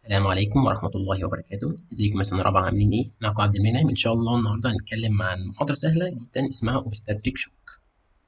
السلام عليكم ورحمة الله وبركاته ازيكم مثلا رابعة عاملين ايه معكم عبد المنعم ان شاء الله النهاردة هنتكلم عن محاضرة سهلة جدا اسمها اوبستاتريك شوك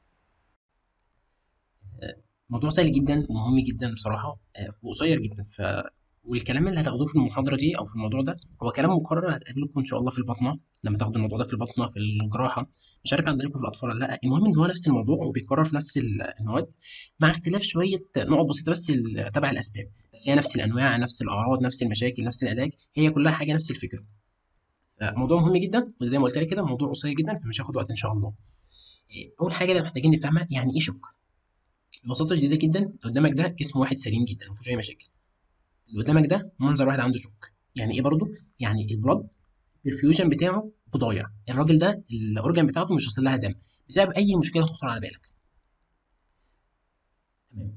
موضوع سهل جدا ومهم جدا بصراحة آه، وقصير جدا ف والكلام اللي هتاخدوه في المحاضرة دي أو في الموضوع ده هو كلام مكرر هتقابلكم إن شاء الله في البطنة لما تاخدوا الموضوع ده في البطنة في الجراحة مش عارف عندكم في الأطفال ولا لأ المهم إن هو نفس الموضوع وبيتكرر في نفس المواد مع اختلاف شوية نقط بسيطة بس ال- تبع الأسباب بس هي نفس الأنواع نفس الأعراض نفس المشاكل نفس العلاج هي كلها حاجة نفس الفكرة فموضوع مهم جدا وزي ما قلت لك كده موضوع قصير جدا فمش هياخد وقت إن شاء الله إيه، أول حاجة اللي محتاجين نفهمها يعني إيه شوك ببساطة شديدة جدا اللي قدامك ده جسم واحد سليم جدا مفيهوش أي مشاكل اللي قدامك ده منظر واحد عنده شوك يعني ايه برضه يعني البلاد البرفيوجن بتاعه ضايع الراجل ده الاورجن بتاعته مش واصل لها دم بسبب اي مشكله تخطر على بالك تمام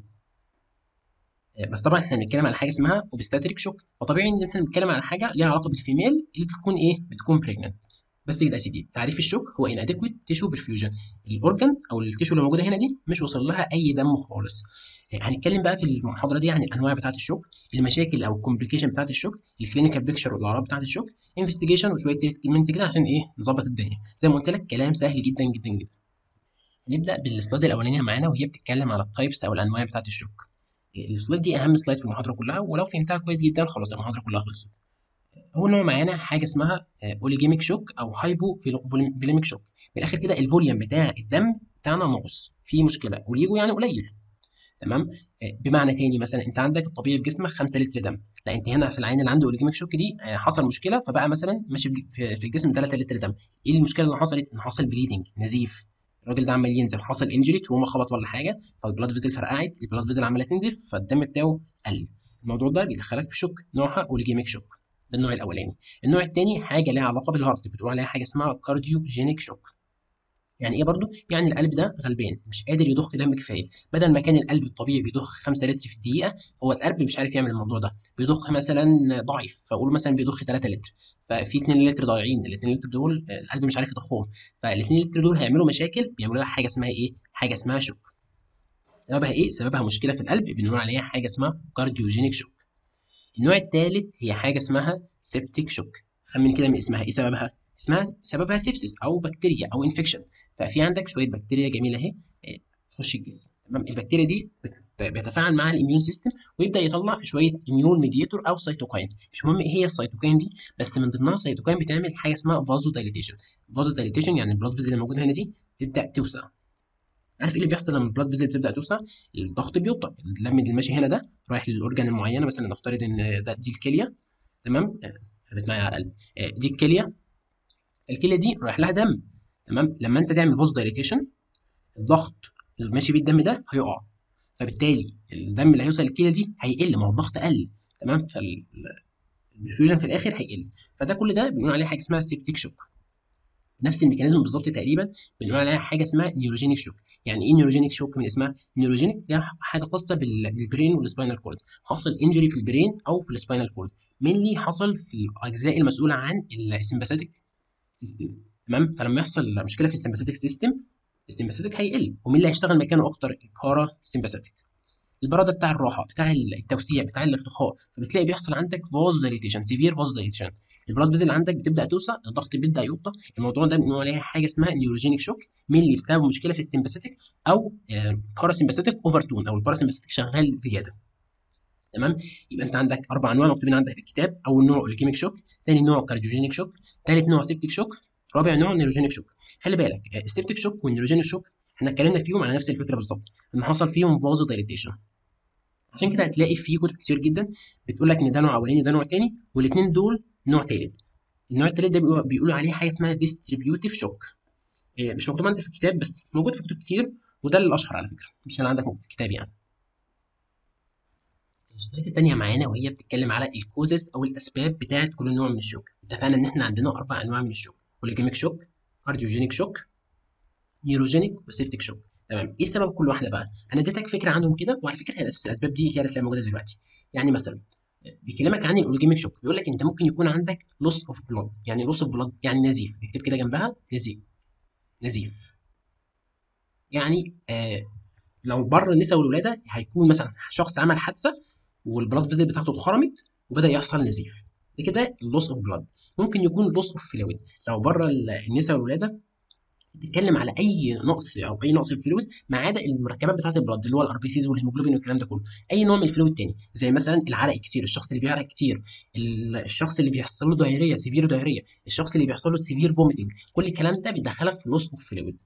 آه، بس طبعا احنا بنتكلم على حاجه اسمها اوبستاتريك شوك فطبيعي ان احنا بنتكلم على حاجه ليها علاقه بالفيميل اللي بتكون ايه بتكون بريجننت بس كده يا سيدي تعريف الشوك هو inadequate tissue perfusion الاورجن او التيشو اللي موجوده هنا دي مش واصل لها اي دم خالص آه، هنتكلم بقى في المحاضره دي عن الانواع بتاعه الشوك المشاكل او الكومبليكيشن بتاعه الشوك الكلينيكال بيكتشر والاعراض بتاعه الشوك انفستيجيشن وشويه تريتمنت كده عشان ايه نظبط الدنيا زي ما قلت لك كلام سهل جدا جدا جدا نبدا بالسلايد الاولانيه معانا وهي بتتكلم على التايبس او الانواع بتاعه الشوك السلايد دي اهم سلايد في المحاضره كلها ولو فهمتها كويس جدا خلاص المحاضره كلها خلصت اول نوع معانا حاجه اسمها اوليجيميك شوك او هايبو فيليميك شوك من الاخر كده الفوليوم بتاع الدم بتاعنا ناقص في مشكله وليجو يعني قليل تمام آه، بمعنى تاني مثلا انت عندك الطبيعي في جسمك 5 لتر دم لا انت هنا في العين اللي عنده اوليجيميك شوك دي آه، حصل مشكله فبقى مثلا ماشي في في- في الجسم 3 لتر دم ايه المشكله اللي حصلت ان حصل بليدنج نزيف الراجل ده عمال ينزف حصل انجري تروما خبط ولا حاجه فالبلاد فيزل فرقعت البلاد فيزل عماله تنزف فالدم بتاعه قل الموضوع ده بيدخلك في شوك نوعها اوليجيميك شوك ده النوع الاولاني النوع الثاني حاجه ليها علاقه بالهارت بتقول عليها حاجه اسمها كارديوجينيك شوك يعني ايه برضو يعني القلب ده غلبان مش قادر يضخ دم كفايه بدل ما كان القلب الطبيعي بيضخ 5 لتر في الدقيقه هو القلب مش عارف يعمل الموضوع ده بيضخ مثلا ضعيف فاقول مثلا بيضخ 3 لتر ففي 2 لتر ضايعين ال 2 لتر دول آه، القلب مش عارف يضخهم فال 2 لتر دول هيعملوا مشاكل بيعملوا لها حاجه اسمها ايه حاجه اسمها شوك سببها ايه سببها مشكله في القلب بنقول عليها حاجه اسمها كارديوجينيك شوك النوع الثالث هي حاجه اسمها سيبتيك شوك خمن كده من اسمها ايه سببها اسمها سببها سيبسيس او بكتيريا او انفكشن ففي عندك شويه بكتيريا جميله اهي إيه، تخش الجسم تمام البكتيريا دي بت- بيتفاعل مع الاميون سيستم ويبدا يطلع في شويه اميون ميديتور او سيتوكاين مش مهم ايه هي السيتوكاين دي بس من ضمنها السيتوكاين بتعمل حاجه اسمها فازو دايليتيشن فازو دايليتيشن يعني البلاد فيزل اللي موجوده هنا دي تبدا توسع عارف ايه اللي بيحصل لما البلاد فيزل بتبدا توسع الضغط بيوطى الدم اللي ماشي هنا ده رايح للاورجان المعينه مثلا نفترض ان ده دي الكليه تمام آه، قلبت معايا على القلب آه، دي الكليه الكليه دي رايح لها دم تمام لما انت تعمل فوز دايليتيشن الضغط اللي ماشي بيه الدم ده هيقع فبالتالي الدم اللي هيوصل للكليه دي هيقل ما هو الضغط قل تمام فالبرفيوجن في الاخر هيقل فده كل ده بنقول عليه حاجه اسمها سيبتيك شوك نفس الميكانيزم بالظبط تقريبا بنقول عليها حاجه اسمها نيوروجينيك شوك يعني ايه نيوروجينيك شوك من اسمها نيوروجينيك دي حاجه خاصه بال- بالبرين والسباينال كورد حصل انجري في البرين او في السباينال كورد مينلي حصل في الاجزاء المسؤوله عن السمباثيك سيستم تمام فلما يحصل مشكله في السمباثيك سيستم السمباثيك هيقل ومين اللي هيشتغل مكانه اكتر البارا سمباثيك البراده بتاع الراحه بتاع التوسيع بتاع الارتخاء فبتلاقي بيحصل عندك فاز دايليتيشن سيفير فاز دايليتيشن البلاد فيزل عندك بتبدا توسع الضغط بيبدا يوطى الموضوع ده بنقول عليها حاجه اسمها نيوروجينيك شوك مين اللي بسبب مشكله في السمباثيك او باراسمباثيك اوفر تون او الباراسمباثيك شغال زياده تمام يبقى انت عندك اربع انواع مكتوبين عندك في الكتاب اول نوع اوليكيميك شوك ثاني نوع كارديوجينيك شوك ثالث نوع سيبتيك شوك رابع نوع نيوروجينيك شوك خلي بالك آه، السيبتيك شوك والنيوروجينيك شوك احنا اتكلمنا فيهم على نفس الفكره بالظبط ان حصل فيهم فازو دايليتيشن عشان كده هتلاقي في كتب كتير جدا بتقول لك ان ده نوع اولاني ده نوع تاني والاثنين دول نوع تالت النوع التالت ده بيقولوا بيقولوا عليه حاجه اسمها ديستريبيوتيف شوك مش مكتوب عندك في الكتاب بس موجود في كتب كتير وده الاشهر على فكره مش اللي عندك موجود في الكتاب يعني السلايد التانية معانا وهي بتتكلم على الكوزز او الاسباب بتاعه كل نوع من الشوك اتفقنا ان احنا عندنا اربع انواع من الشوك اوليجيميك شوك كارديوجينيك شوك نيوروجينيك وسيبتيك شوك تمام ايه سبب كل واحده بقى انا اديتك فكره عنهم كده وعلى فكره هي نفس الاسباب دي هي اللي هتلاقيها موجوده دلوقتي يعني مثلا بيكلمك عن الاوليجيميك شوك بيقول لك انت ممكن يكون عندك لوس اوف بلاد يعني لوس اوف بلاد يعني نزيف اكتب كده جنبها نزيف نزيف يعني آه لو بره النساء والولاده هيكون مثلا شخص عمل حادثه والبلاد فيزل بتاعته اتخرمت وبدا يحصل نزيف ده كده اللوس اوف بلاد ممكن يكون لوس اوف فلويد لو بره النساء والولاده بتتكلم على اي نقص او اي نقص في الفلويد ما عدا المركبات بتاعه البلد اللي هو الار بي سيز والهيموجلوبين والكلام ده كله اي نوع من الفلويد تاني زي مثلا العرق الكتير الشخص اللي بيعرق كتير الشخص اللي بيحصل له دايريه سيفير دايريه الشخص اللي بيحصل له سيفير فوميتنج كل الكلام ده بيدخلك في لوس اوف فلويد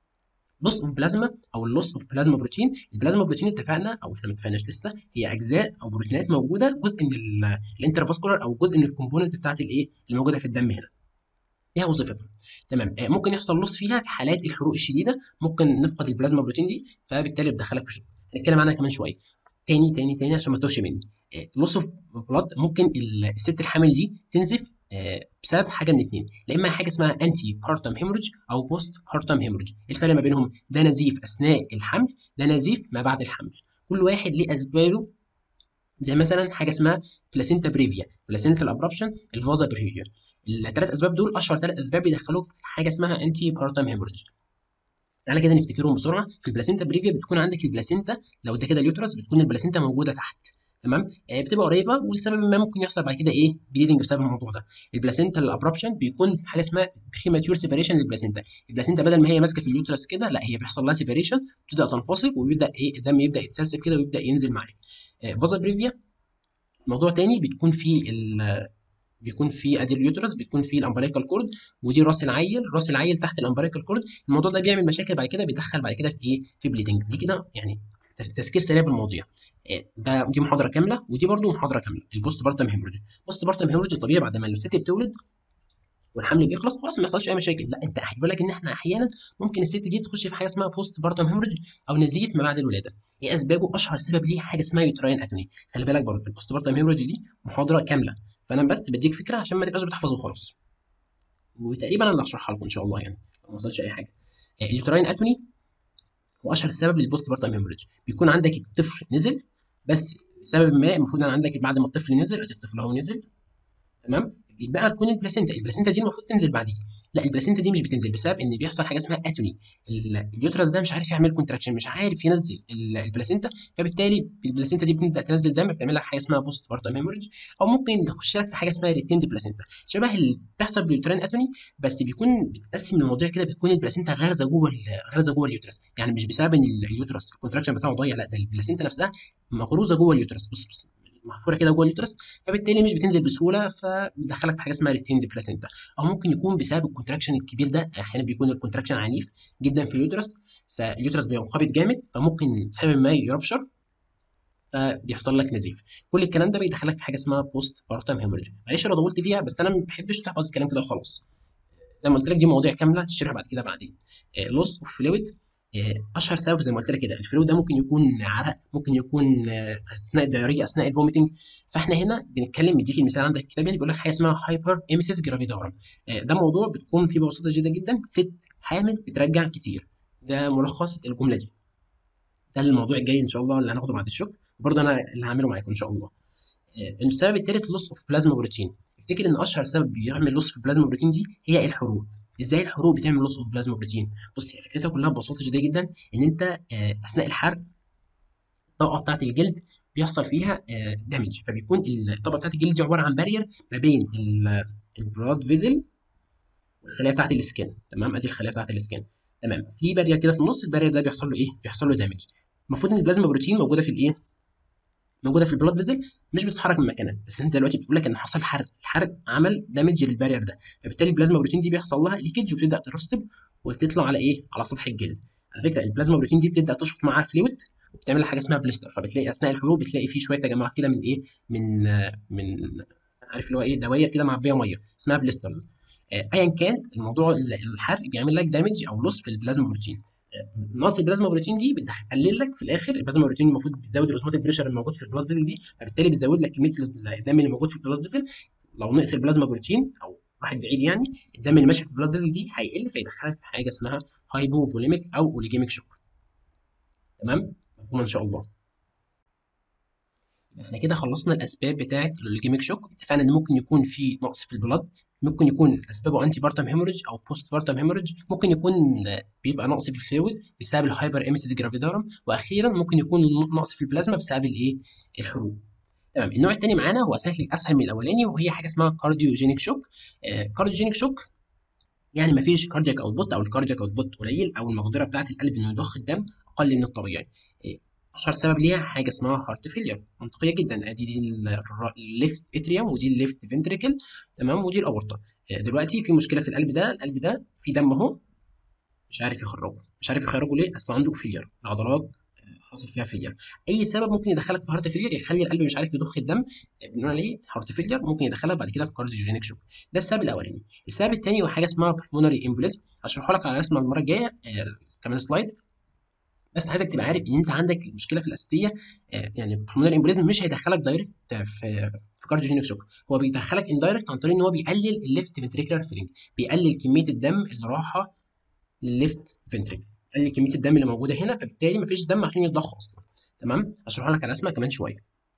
لوس اوف بلازما او اللوس اوف بلازما بروتين البلازما بروتين اتفقنا او احنا ما اتفقناش لسه هي اجزاء او بروتينات موجوده جزء من الانترفاسكولار او جزء من الكومبوننت بتاعت الايه اللي موجوده في الدم هنا ليها وظيفتها تمام آه ممكن يحصل لص فيها في حالات الحروق الشديده ممكن نفقد البلازما بروتين دي فبالتالي بتدخلك في شوك هنتكلم عنها كمان شويه تاني تاني تاني عشان ما تتوهش مني لوس اوف بلاد ممكن الست الحامل دي تنزف آه بسبب حاجه من اتنين لا اما حاجه اسمها انتي بارتم هيموريج او بوست بارتم هيموريج الفرق ما بينهم ده نزيف اثناء الحمل ده نزيف ما بعد الحمل كل واحد ليه اسبابه زي مثلا حاجه اسمها بلاسينتا بريفيا بلاسينتا الابربشن الفازا بريفيا الثلاث اسباب دول اشهر ثلاث اسباب بيدخلوك في حاجه اسمها انتي بارتم هيموريج تعالى كده نفتكرهم بسرعه في البلاسينتا بريفيا بتكون عندك البلاسينتا لو ده كده اليوترس بتكون البلاسينتا موجوده تحت تمام آه بتبقى قريبه ولسبب ما ممكن يحصل بعد كده ايه بليدنج بسبب الموضوع ده البلاسينتا الابربشن بيكون حاجه اسمها بريماتيور سيبريشن للبلاسينتا البلاسينتا بدل ما هي ماسكه في اليوترس كده لا هي بيحصل لها سيبريشن تبدا تنفصل وبيبدا ايه الدم يبدا يتسلسل كده ويبدا ينزل معاك آه فازا بريفيا موضوع تاني بتكون فيه ال بيكون في ادي اليوترس بتكون في الامبريكال كورد ودي راس العيل راس العيل تحت الامبريكال كورد الموضوع ده بيعمل مشاكل بعد كده بيدخل بعد كده في ايه في بليدنج دي كده يعني تذكير سريع بالمواضيع ده دي محاضره كامله ودي برده محاضره كامله البوست بارتم هيموريج البوست بارتم هيموريج الطبيعي بعد ما الست بتولد والحمل بيخلص خلاص ما يحصلش اي مشاكل لا انت هيقول لك ان احنا احيانا ممكن الست دي تخش في حاجه اسمها بوست بارتم هيموريج او نزيف ما بعد الولاده ايه اسبابه اشهر سبب ليه حاجه اسمها يوتراين اتوني خلي بالك برضه في البوست بارتم هيموريج دي محاضره كامله فانا بس بديك فكره عشان ما تبقاش بتحفظه وخلاص وتقريبا انا اللي هشرحها لكم ان شاء الله يعني ما وصلش اي حاجه اليوتراين اتوني هو اشهر سبب للبوست بارتم هيموريج بيكون عندك الطفل نزل بس لسبب ما المفروض ان عندك بعد ما الطفل نزل ادي الطفل اهو نزل تمام يبقى تكون البلاسينتا البلاسينتا دي المفروض تنزل بعديه لا البلاسينتا دي مش بتنزل بسبب ان بيحصل حاجه اسمها اتوني اليوترس ده مش عارف يعمل كونتراكشن مش عارف ينزل البلاسينتا فبالتالي البلاسينتا دي بتبدا تنزل دم بتعمل لك حاجه اسمها بوست بارتم هيموريج او ممكن تخش لك في حاجه اسمها ريتيند بلاسينتا شبه اللي بتحصل باليوترين اتوني بس بيكون بتتقسم المواضيع كده بتكون البلاسينتا غارزه جوه غارزه جوه اليوترس يعني مش بسبب ان اليوترس الكونتراكشن بتاعه ضايع لا ده البلاسينتا نفسها مغروزه جوه اليوترس بص بص محفوره كده جوه اليوترس فبالتالي مش بتنزل بسهوله فبتدخلك في حاجه اسمها ريتيند بلاسينتا او ممكن يكون بسبب الكونتراكشن الكبير ده احيانا بيكون الكونتراكشن عنيف جدا في اليوترس فاليوترس بينقبض جامد فممكن سبب ما يربشر فبيحصل لك نزيف كل الكلام ده بيدخلك في حاجه اسمها بوست بارتم هيموريج معلش انا طولت فيها بس انا ما بحبش تحفظ الكلام كده وخلاص زي ما قلت لك دي مواضيع كامله تشرح بعد كده بعدين لوس اوف فلويد اشهر سبب زي ما قلت لك كده الفلو ده ممكن يكون عرق ممكن يكون اثناء الدياريه اثناء الفوميتنج فاحنا هنا بنتكلم مديك المثال عندك الكتاب يعني بيقول لك حاجه اسمها هايبر اميسيس جرافيدورم ده موضوع بتكون فيه ببساطه جدا جدا ست حامل بترجع كتير ده ملخص الجمله دي ده الموضوع الجاي ان شاء الله اللي هناخده بعد الشغل وبرضه انا اللي هعمله معاكم ان شاء الله السبب الثالث لوس اوف بلازما بروتين افتكر ان اشهر سبب بيعمل لوس في البلازما بروتين دي هي الحروق ازاي الحروق بتعمل لوس اوف بلازما بروتين بص هي فكرتها كلها ببساطه شديده جدا ان انت اثناء الحرق الطبقه بتاعه الجلد بيحصل فيها دامج فبيكون الطبقه بتاعه الجلد دي عباره عن بارير ما بين البلاد فيزل والخلايا بتاعه السكن تمام ادي الخلايا بتاعه السكن تمام في بارير كده في النص البارير ده بيحصل له ايه بيحصل له دامج المفروض ان البلازما بروتين موجوده في الايه موجوده في البلاد فيزل مش بتتحرك من مكانها بس انت دلوقتي بتقول لك ان حصل حرق الحرق عمل دامج للبارير ده فبالتالي البلازما بروتين دي بيحصل لها ليكج وبتبدا ترسب وتطلع على ايه على سطح الجلد على فكره البلازما بروتين دي بتبدا تشفط معاها فلويد وبتعمل حاجه اسمها بليستر فبتلاقي اثناء الحروق بتلاقي فيه شويه تجمعات كده من ايه من من عارف اللي هو ايه دواير كده معبيه ميه اسمها بليسترز ايا كان الموضوع الحرق بيعمل لك دامج او لوس في البلازما بروتين نقص البلازما بروتين دي بتقلل لك في الاخر البلازما بروتين المفروض بتزود الاوزماتيك بريشر الموجود في البلاد فيزل دي فبالتالي بتزود لك كميه الدم اللي موجود في البلاد فيزل لو نقص البلازما بروتين او راحت بعيد يعني الدم اللي ماشي في البلاد فيزل دي هيقل فيدخلك في حاجه اسمها هايبوفوليميك او اوليجيميك شوك تمام مفهوم ان شاء الله احنا كده خلصنا الاسباب بتاعه الاوليجيميك شوك اتفقنا ان ممكن يكون في نقص في البلاد ممكن يكون اسبابه انتي بارتم هيموريج او بوست بارتم هيموريج ممكن يكون بيبقى نقص في الفلويد بسبب الهايبر اميسيس جرافيدارم واخيرا ممكن يكون نقص في البلازما بسبب الايه الحروق تمام النوع الثاني معانا هو سهل اسهل من الاولاني وهي حاجه اسمها كارديوجينيك شوك كارديوجينيك شوك يعني ما فيش كاردياك اوتبوت او الكاردياك اوتبوت قليل او المقدره بتاعه القلب انه يضخ الدم اقل من الطبيعي إيه، اشهر سبب ليها حاجه اسمها هارت فيلير منطقيه جدا ادي دي الليفت اتريوم ودي الليفت فنتريكل تمام ودي الاورطه إيه، دلوقتي في مشكله في القلب ده القلب ده في دم اهو مش عارف يخرجه مش عارف يخرجه ليه اصل عنده فيلير العضلات حاصل فيها فيلير اي سبب ممكن يدخلك في هارت فيلير يخلي القلب مش عارف يضخ الدم بنقول عليه هارت فيلير ممكن يدخلك بعد كده في كارديوجينيك شوك ده السبب الاولاني السبب الثاني هو حاجه اسمها بالمونري امبوليزم هشرحه لك على رسمه المره الجايه آه كمان سلايد بس عايزك تبقى عارف ان انت عندك مشكله في الاساسيه آه يعني البلمونري امبوليزم مش هيدخلك دايركت في في كارديوجينيك شوك هو بيدخلك اندايركت عن طريق ان هو بيقلل الليفت فنتريكولار فيلينج بيقلل كميه الدم اللي رايحه للليفت فنتريكل قلل كميه الدم اللي موجوده هنا فبالتالي مفيش دم عشان يتضخ اصلا تمام هشرح لك على اسمها كمان شويه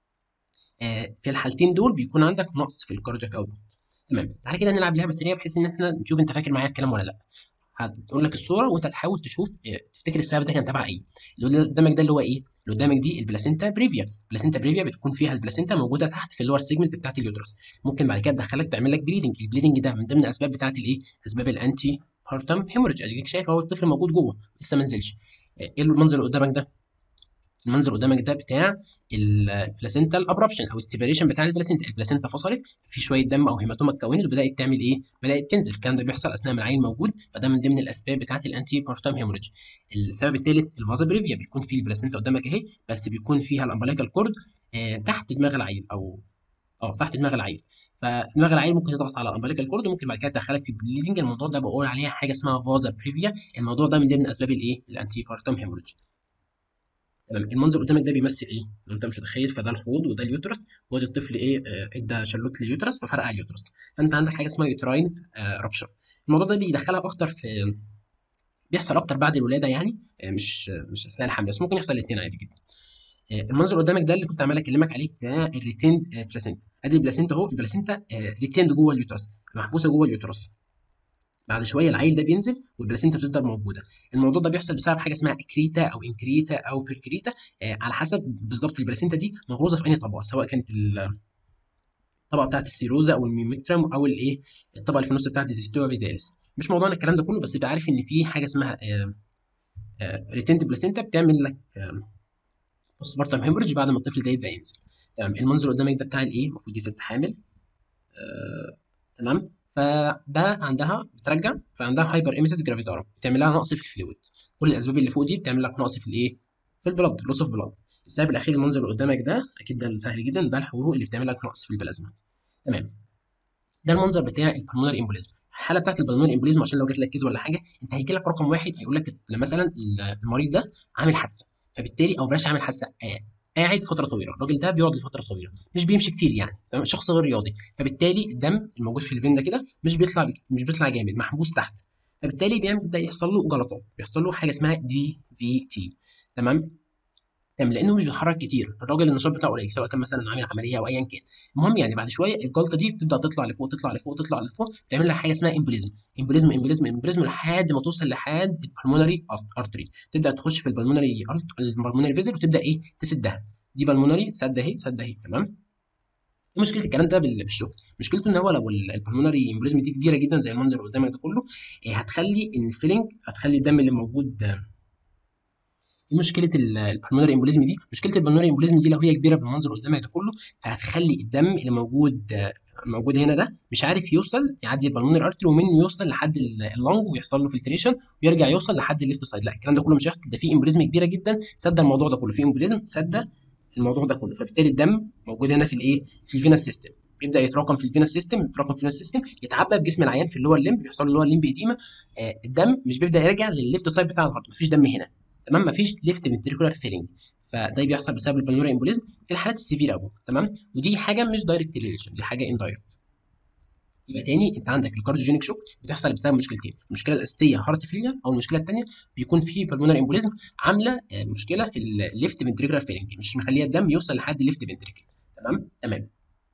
آه في الحالتين دول بيكون عندك نقص في الكاردياك اوتبوت تمام تعالى كده نلعب لعبه سريعه بحيث ان احنا نشوف انت فاكر معايا الكلام ولا لا هتقول لك الصوره وانت تحاول تشوف آه تفتكر السبب ده كان تبع ايه اللي قدامك ده اللي هو ايه اللي قدامك دي البلاسينتا بريفيا البلاسينتا بريفيا بتكون فيها البلاسينتا موجوده تحت في اللور سيجمنت بتاعت اليوترس ممكن بعد كده تدخلك تعمل لك بليدنج البليدنج ده من ضمن الاسباب بتاعت الايه اسباب الانتي بارتم هيموريج اديك شايف اهو الطفل موجود جوه لسه ما نزلش ايه المنظر اللي قدامك ده المنظر قدامك ده بتاع البلاسينتال ابربشن او السيبريشن بتاع البلاسينتا البلاسينتا فصلت في شويه دم او هيماتوما اتكونت وبدات تعمل ايه بدات تنزل الكلام ده بيحصل اثناء ما العين موجود فده من ضمن الاسباب بتاعه الانتي بارتام هيموريج السبب الثالث الفازا بريفيا بيكون في البلاسينتا قدامك اهي بس بيكون فيها الامبليكال كورد آه تحت دماغ العيل او اه تحت دماغ العيل فدماغ العيل ممكن تضغط على الامبليكال كورد وممكن بعد كده تدخلك في بليدنج الموضوع ده بقول عليها حاجه اسمها فازا بريفيا الموضوع ده من ضمن اسباب الايه الانتي بارتام هيموريج تمام المنظر قدامك ده بيمثل ايه؟ لو انت مش متخيل فده الحوض وده اليوترس وادي الطفل ايه ادى شلوت لليوترس ففرقع اليوترس فانت عندك حاجه اسمها يوتراين آه رابشر الموضوع ده بيدخلها اكتر في بيحصل اكتر بعد الولاده يعني آه مش مش اثناء الحمل بس ممكن يحصل الاثنين عادي جدا آه المنظر قدامك ده اللي كنت عمال اكلمك عليه ده الريتيند بلاسينتا ادي البلاسينتا اهو البلاسينتا ريتيند جوه اليوترس محبوسه جوه اليوترس بعد شويه العيل ده بينزل والبلاسينتا بتفضل موجوده الموضوع ده بيحصل بسبب حاجه اسمها اكريتا او انكريتا او بيركريتا آه على حسب بالظبط البلاسينتا دي مغروزه في اي طبقه سواء كانت الطبقه بتاعت السيروزا او الميمترم او الايه الطبقه اللي في النص بتاعت الزيستوما بيزالس مش موضوعنا الكلام ده كله بس يبقى عارف ان في حاجه اسمها آه آه ريتنت بلاسينتا بتعمل لك بوست بارتم هيموريج بعد ما الطفل ده يبدا ينزل تمام المنظر قدامك ده بتاع الايه المفروض دي ست حامل تمام فده عندها بترجع فعندها هايبر ايميسيس جرافيدارا بتعمل لها نقص في الفلويد كل الاسباب اللي فوق دي بتعمل لك نقص في الايه في البلد لوس اوف بلد السبب الاخير المنظر اللي قدامك ده اكيد ده سهل جدا ده الحروق اللي بتعمل لك نقص في البلازما تمام ده المنظر بتاع البلمونري امبوليزم الحاله بتاعت البلمونري امبوليزم عشان لو جات لك كيس ولا حاجه انت هيجي لك رقم واحد هيقول لك مثلا المريض ده عامل حادثه فبالتالي او بلاش عامل حادثه آه قاعد فتره طويله الراجل ده بيقعد لفتره طويله مش بيمشي كتير يعني شخص غير رياضي فبالتالي الدم الموجود في الفين ده كده مش بيطلع مش بيطلع جامد محبوس تحت فبالتالي بيبدا يحصل له جلطات بيحصل له حاجه اسمها دي في تي تمام تمام لانه مش بيتحرك كتير الراجل النشاط بتاعه قليل سواء كان مثلا عامل عمليه او ايا كان المهم يعني بعد شويه الجلطه دي بتبدا تطلع لفوق تطلع لفوق تطلع لفوق تعمل لها حاجه اسمها امبوليزم امبوليزم امبوليزم امبوليزم لحد ما توصل لحد البلمونري ارتري تبدا تخش في البلمونري البلمونري فيزل وتبدا ايه تسدها دي بالمونري سد اهي سد اهي تمام مشكله الكلام ده بالشوك مشكلته ان هو لو البلمونري امبوليزم دي كبيره جدا زي المنظر اللي قدامك ده كله هتخلي ان الفيلنج هتخلي الدم اللي موجود مشكله البلمونري امبوليزم دي مشكله البلمونري امبوليزم دي لو هي كبيره بالمنظر اللي قدامك ده كله فهتخلي الدم اللي موجود موجود هنا ده مش عارف يوصل يعدي البلمونري ارتري ومنه يوصل لحد اللنج ويحصل له فلتريشن ويرجع يوصل لحد الليفت سايد لا الكلام ده كله مش هيحصل ده في امبوليزم كبيره جدا سد الموضوع ده كله في امبوليزم سد الموضوع ده كله فبالتالي الدم موجود هنا في الايه في الفينس سيستم بيبدا يتراكم في الفينس سيستم يتراكم في الفينس سيستم يتعبى في جسم العيان في اللي هو الليمب بيحصل له اللي هو الليمب اديما آه الدم مش بيبدا يرجع للليفت سايد بتاع الهارت مفيش دم هنا تمام مفيش ليفت فنتريكولار فيلينج فده بيحصل بسبب البلمونري امبوليزم في الحالات السيفير قوي تمام ودي حاجه مش دايركت ريليشن دي حاجه اندايركت يبقى تاني انت عندك الكارديوجينيك شوك بتحصل بسبب مشكلتين المشكله الاساسيه هارت فيلير او المشكله الثانيه بيكون في بالمونري امبوليزم عامله مشكله في الليفت فنتريكولار فيلينج مش مخليه الدم يوصل لحد الليفت فنتريكل تمام تمام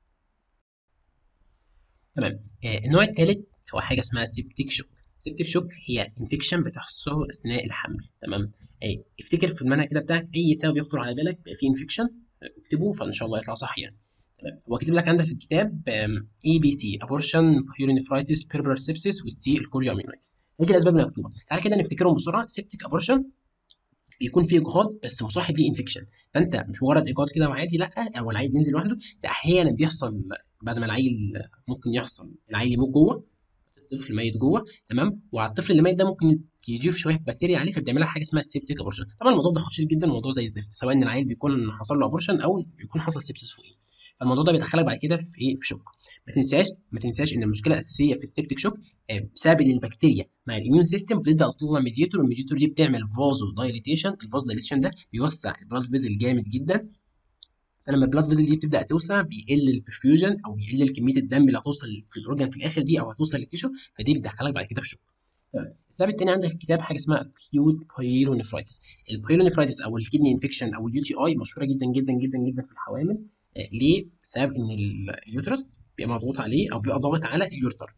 تمام آه النوع الثالث هو حاجه اسمها سيبتيك شوك سيبتيك شوك هي انفكشن بتحصل اثناء الحمل تمام افتكر في المنهج كده بتاعك اي سبب يخطر على بالك في انفكشن اكتبه فان شاء الله يطلع صح يعني هو كاتب لك عندك في الكتاب اي بي سي ابورشن بيورينفرايتس بيربر سيبسيس والسي الكوريا امينويد هيجي الاسباب المكتوبه تعالى كده نفتكرهم بسرعه سيبتيك ابورشن بيكون فيه اجهاض بس مصاحب ليه انفكشن فانت مش مجرد اجهاض كده وعادي لا او العيل بينزل لوحده ده احيانا بيحصل بعد ما العيل ممكن يحصل العيل يموت جوه الطفل ميت جوه تمام وعلى الطفل اللي ميت ده ممكن يضيف شويه بكتيريا عليه فبتعملها حاجه اسمها سيبتيك ابورشن طبعا الموضوع ده خطير جدا الموضوع زي الزفت سواء ان العيل بيكون حصل له ابورشن او بيكون حصل سيبسس فوقيه فالموضوع ده بيدخلك بعد كده في ايه في شوك ما تنساش ما تنساش ان المشكله الاساسيه في السيبتيك شوك بسبب ان البكتيريا مع الاميون سيستم بتبدا تطلع ميديتور والميديتور دي بتعمل فازو دايليتيشن الفازو دايليتيشن ده بيوسع البلاد فيزل جامد جدا فلما البلاد فيزل دي بتبدا توسع بيقل البرفيوجن او بيقل كميه الدم اللي هتوصل في الاورجن في الاخر دي او هتوصل للتيشو فدي بتدخلك بعد كده في شوك السبب الثاني عندك في الكتاب حاجه اسمها اكيوت بايلونيفرايتس البايلونيفرايتس او الكدني انفكشن او اليو تي اي مشهوره جدا جدا جدا جدا في الحوامل ليه؟ بسبب ان اليوترس بيبقى مضغوط عليه او بيبقى ضاغط على اليورتر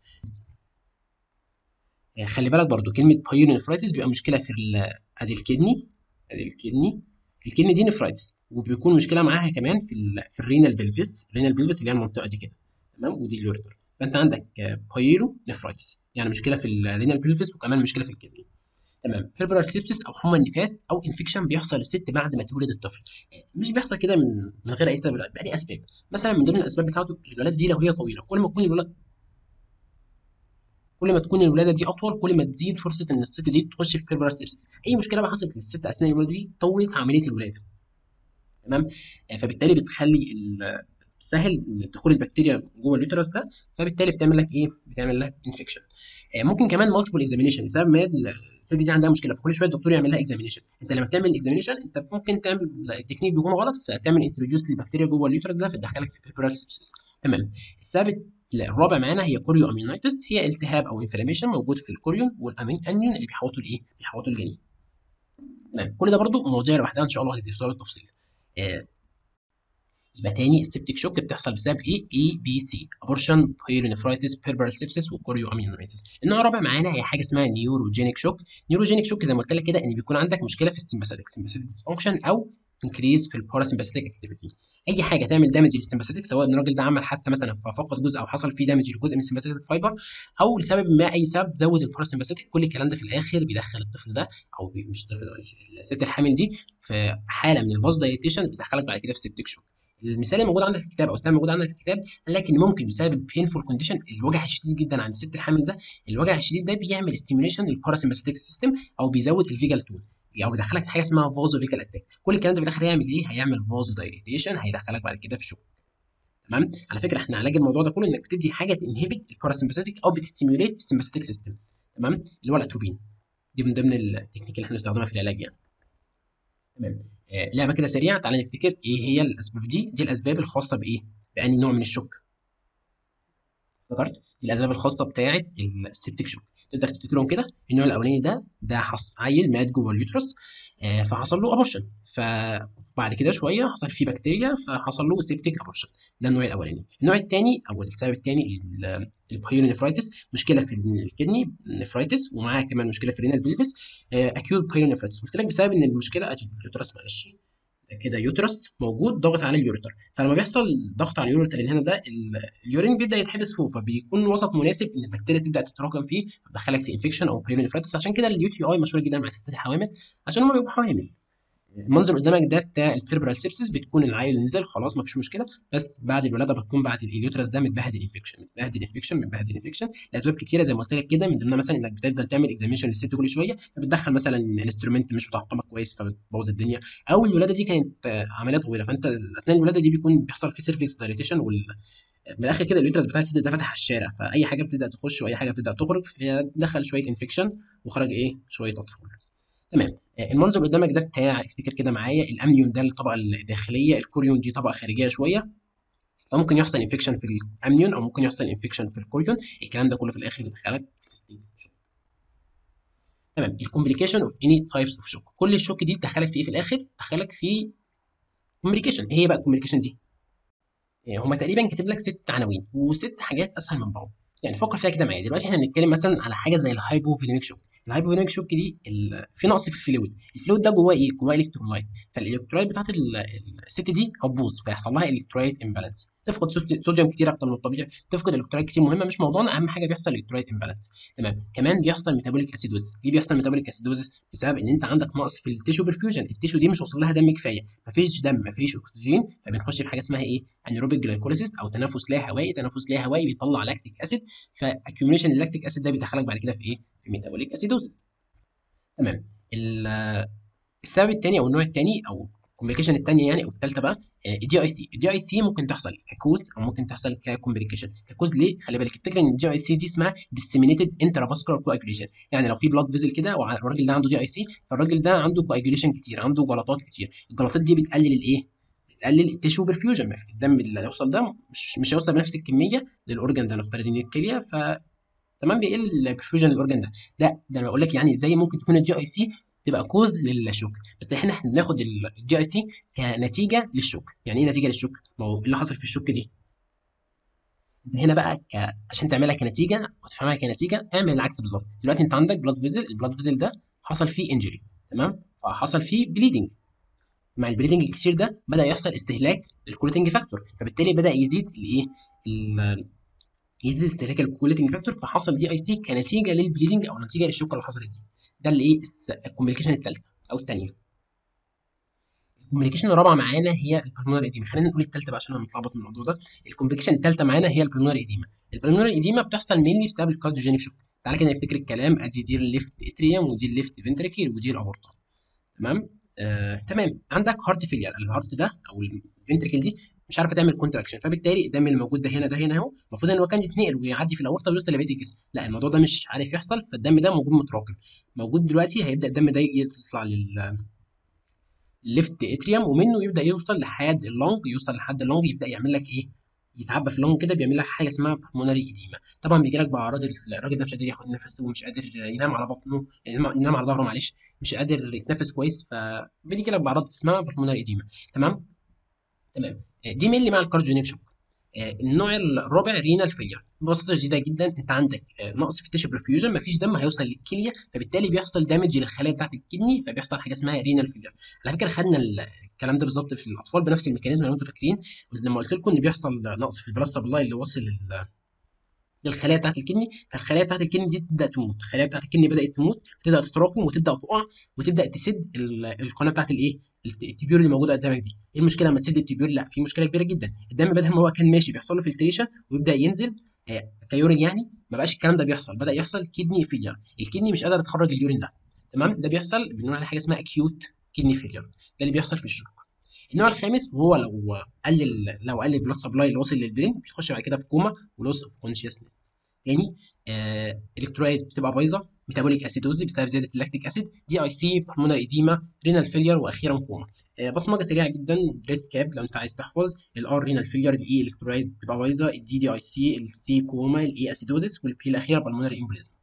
خلي بالك برضو كلمه بايلونيفرايتس بيبقى مشكله في ادي الكدني ادي الكدني الكدني دي نفرايتس وبيكون مشكله معاها كمان في ال في الرينال بلفيس الرينال بلفيس اللي هي المنطقه دي كده تمام ودي اليورتر فانت عندك بايلو نفرايتس يعني مشكله في الرينال بلفيس وكمان مشكله في الكدني تمام بيربرال سيبسس او حمى النفاس او انفكشن بيحصل للست بعد ما تولد الطفل مش بيحصل كده من من غير اي سبب بقى ليه اسباب مثلا من ضمن الاسباب بتاعته الولاده دي لو هي طويله كل ما تكون الولاده كل ما تكون الولاده دي اطول كل ما تزيد فرصه ان الست دي تخش في بيربرال سيبسس اي مشكله بقى حصلت للست اثناء الولاده دي طولت عمليه الولاده تمام فبالتالي بتخلي سهل دخول البكتيريا جوه اليوترس ده فبالتالي بتعمل لك ايه؟ بتعمل لك انفكشن ممكن كمان مالتيبل اكزامينشن بسبب ما الست دي عندها مشكله فكل شويه الدكتور يعمل لها اكزامينشن انت لما بتعمل اكزامينشن انت ممكن تعمل التكنيك بيكون غلط فتعمل انتروديوس للبكتيريا جوه اليوترس ده فتدخلك في بيربرال سيبسيس تمام السبب الرابع معانا هي كوريو اميونيتس هي التهاب او انفلاميشن موجود في الكوريون والامين انيون اللي بيحوطوا الايه؟ بيحوطوا الجنين تمام كل ده برضو مواضيع لوحدها ان شاء الله هتدرسوها بالتفصيل آه يبقى تاني السبتيك شوك بتحصل بسبب ايه؟ اي بي سي ابورشن بايلونيفرايتس بيربرال سيبسيس وكوريو اميونيتس النوع الرابع معانا هي حاجه اسمها نيوروجينيك شوك نيوروجينيك شوك زي ما قلت لك كده ان بيكون عندك مشكله في السمباثيك سمباثيك ديسفانكشن او انكريز في الباراسمباثيك اكتيفيتي اي حاجه تعمل دامج للسمباثيك سواء ان الراجل ده عمل حادثه مثلا ففقد جزء او حصل فيه دامج لجزء من السمباثيك فايبر او لسبب ما اي سبب زود الباراسمباثيك كل الكلام ده في الاخر بيدخل الطفل ده او مش الطفل الست الحامل دي في حاله من الفاز دايتيشن بتدخلك بعد كده في سبتيك شوك المثال اللي موجود عندك في الكتاب او السبب موجود عندك في الكتاب قال لك ان ممكن بسبب البينفول كونديشن الوجع الشديد جدا عند الست الحامل ده الوجع الشديد ده بيعمل ستيميوليشن للباراسمباثيك سيستم او بيزود الفيجال تون او بيدخلك في حاجه اسمها فازو فيجال اتاك كل الكلام ده في الاخر هيعمل ايه هيعمل فازو دايليتيشن هيدخلك بعد كده في شوك تمام على فكره احنا علاج الموضوع ده كله انك بتدي حاجه تنهبت الباراسمباثيك او بتستيميوليت السمباثيك سيستم تمام اللي هو الاتروبين دي من ضمن التكنيك اللي احنا بنستخدمها في العلاج يعني تمام لعبه كده سريعه تعالى نفتكر ايه هي الاسباب دي دي الاسباب الخاصه بايه باني نوع من الشوك افتكرت دي الاسباب الخاصه بتاعه السبتيك شوك تقدر تفتكرهم كده النوع الاولاني ده ده حص عيل مات جوه اليوترس آه فحصل له ابورشن فبعد كده شويه حصل فيه بكتيريا فحصل له سيبتيك ابورشن ده النوع الاولاني النوع الثاني او السبب الثاني البايلونيفرايتس مشكله في الكدني نفرايتس ومعاها كمان مشكله في الرينال بليفس آه اكيوت بايلونيفرايتس قلت لك بسبب ان المشكله اليوترس معلش كده يوترس موجود ضاغط على اليوريتر فلما بيحصل ضغط على اليوريتر اللي هنا ده اليورين بيبدا يتحبس فوق فبيكون وسط مناسب ان البكتيريا تبدا تتراكم فيه فتدخلك في انفكشن او بايلونيفرايتس عشان كده اليو تي اي مشهور جدا مع الستات الحوامل عشان هم بيبقوا حوامل المنظر قدامك ده بتاع البيربرال سيبسيس بتكون العيل نزل خلاص مفيش مشكله بس بعد الولاده بتكون بعد اليوترس ده متبهدل انفكشن متبهدل انفكشن متبهدل انفكشن لاسباب كتيره زي ما قلت لك كده من ضمنها مثلا انك بتفضل تعمل اكزاميشن للست كل شويه فبتدخل مثلا الانسترومنت مش متعقمه كويس فبتبوظ الدنيا او الولاده دي كانت عمليه طويله فانت اثناء الولاده دي بيكون بيحصل فيه سيرفكس دايليتيشن وال من الاخر كده اليوترس بتاع الست ده فتح على الشارع فاي حاجه بتبدا تخش واي حاجه بتبدا تخرج دخل شويه انفكشن وخرج ايه شويه اطفال تمام المنظر اللي قدامك ده بتاع افتكر كده معايا الامنيون ده الطبقه الداخليه الكوريون دي طبقه خارجيه شويه فممكن يحصل انفكشن في الامنيون او ممكن يحصل انفكشن في الكوريون الكلام ده كله في الاخر بيدخلك في 60 شوك تمام الكومبليكيشن اوف اني تايبس اوف شوك كل الشوك دي تدخلك في ايه في الاخر تدخلك في كومبليكيشن ايه هي بقى الكومبليكيشن دي هما تقريبا كاتب لك ست عناوين وست حاجات اسهل من بعض يعني فكر فيها كده معايا دلوقتي احنا بنتكلم مثلا على حاجه زي الهايبوفيليميك شوك الهايبوفيليميك شوك دي في نقص في الفلويد الفلويد ده جواه ايه جواه الكترولايت فالالكترولايت بتاعت الست دي هتبوظ فيحصل لها الكترولايت امبالانس تفقد صوديوم كتير اكتر من الطبيعي تفقد الكترولايت كتير مهمه مش موضوعنا اهم حاجه بيحصل الكترولايت امبالانس تمام كمان بيحصل ميتابوليك اسيدوز ليه بيحصل ميتابوليك اسيدوز بسبب ان انت عندك نقص في التيشو برفيوجن التيشو دي مش واصل لها دم كفايه مفيش دم مفيش اكسجين فبنخش في حاجه اسمها ايه انيروبيك جلايكوليسيس او تنفس لا هوائي تنفس لا هوائي بيطلع لاكتيك اسيد فاكيوميشن اللاكتيك اسيد ده بيدخلك بعد كده في ايه في ميتابوليك اسيدوز تمام السبب الثاني او النوع الثاني او الكومبليكيشن الثانيه يعني او الثالثه بقى الدي اي سي الدي اي سي ممكن تحصل ككوز او ممكن تحصل ككومبليكيشن ككوز ليه خلي بالك الفكره ان الدي اي سي دي اسمها disseminated intravascular coagulation يعني لو في بلاد فيزل كده والراجل ده عنده دي اي سي فالراجل ده عنده coagulation كتير عنده جلطات كتير الجلطات دي بتقلل الايه بتقلل التيشو برفيوجن الدم اللي هيوصل ده مش مش هيوصل بنفس الكميه للاورجن ده نفترض ان الكليه ف تمام بيقل البرفيوجن للاورجن ده لا ده انا بقول لك يعني ازاي ممكن تكون الدي اي سي تبقى كوز للشوك بس احنا بناخد الجي اي سي كنتيجه للشوك يعني ايه نتيجه للشوك ما هو اللي حصل في الشوك دي هنا بقى ك... عشان تعملها كنتيجه وتفهمها كنتيجه اعمل العكس بالظبط دلوقتي انت عندك بلاد فيزل البلاد فيزل ده حصل فيه انجري تمام فحصل فيه بليدنج مع البليدنج الكتير ده بدا يحصل استهلاك للكوليتنج فاكتور فبالتالي بدا يزيد الايه يزيد استهلاك الكوليتنج فاكتور فحصل دي اي سي كنتيجه للبليدنج او نتيجه للشوكه اللي حصلت دي ده اللي ايه الكوميونيكيشن الثالثه او الثانيه الكوميونيكيشن الرابعه معانا هي البلمونري ايديما خلينا نقول الثالثه بقى عشان انا متلخبط من الموضوع ده الكوميونيكيشن الثالثه معانا هي البلمونري ايديما البلمونري ايديما بتحصل مينلي بسبب الكارديوجينيك شوك تعالى كده نفتكر الكلام ادي دي الليفت اتريوم ودي الليفت فنتريكل ودي الاورطه تمام آه، تمام عندك هارت فيلير الهارت ده او الفنتريكل دي مش عارفه تعمل كونتراكشن فبالتالي الدم اللي موجود ده هنا ده هنا اهو المفروض ان هو كان يتنقل ويعدي في الاورطه ويوصل لبقيه الجسم لا الموضوع ده مش عارف يحصل فالدم ده موجود متراكم موجود دلوقتي هيبدا الدم ده يطلع لل ليفت اتريوم ومنه يبدا يوصل لحد اللونج يوصل لحد اللونج يبدا يعمل لك ايه يتعبى في اللونج كده بيعمل لك حاجه اسمها بالمونري ايديما طبعا بيجي لك باعراض الراجل ده مش قادر ياخد نفسه ومش قادر ينام على بطنه ينام على ظهره معلش مش قادر يتنفس كويس فبيجي لك باعراض اسمها بالمونري ايديما تمام تمام دي مينلي مع الكارديونيك شوك النوع الرابع رينال فيلير ببساطه شديده جدا انت عندك نقص في التيشو برفيوجن مفيش دم هيوصل للكليه فبالتالي بيحصل دامج للخلايا بتاعت الكدني فبيحصل حاجه اسمها رينال فيلير على فكره خدنا الكلام ده بالظبط في الاطفال بنفس الميكانيزم لو انتم فاكرين لما قلت لكم ان بيحصل نقص في البلاس سبلاي اللي وصل للخلايا بتاعت الكدني فالخلايا بتاعت الكدني دي تبدا تموت الخلايا بتاعت الكدني بدات تموت تبدا تتراكم وتبدا تقع وتبدا تسد القناه بتاعت الايه التبيور اللي موجوده قدامك دي ايه المشكله لما تسد التبيور لا في مشكله كبيره جدا الدم بدل ما هو كان ماشي بيحصل له فلتريشن ويبدا ينزل كيورين يعني ما بقاش الكلام ده بيحصل بدا يحصل كدني فيلير الكدني مش قادره تخرج اليورين ده تمام ده بيحصل بنقول عليه حاجه اسمها اكيوت كدني فيلير ده اللي بيحصل في الشوك النوع الخامس وهو لو قلل لو قلل البلاد سبلاي اللي واصل للبرين بيخش بعد كده في كوما ولوس اوف كونشسنس تاني آه الكترولايت بتبقى بايظه ميتابوليك اسيدوز بسبب زياده اللاكتيك اسيد دي اي سي بالمونر ايديما رينال فيلير واخيرا كوما آه بصمجه سريعه جدا ريد كاب لو انت عايز تحفظ الار رينال فيلير الاي الكترولايت بتبقى بايظه الدي دي اي سي السي كوما الاي اسيدوزس والبي الاخيره بالمونر امبوليزم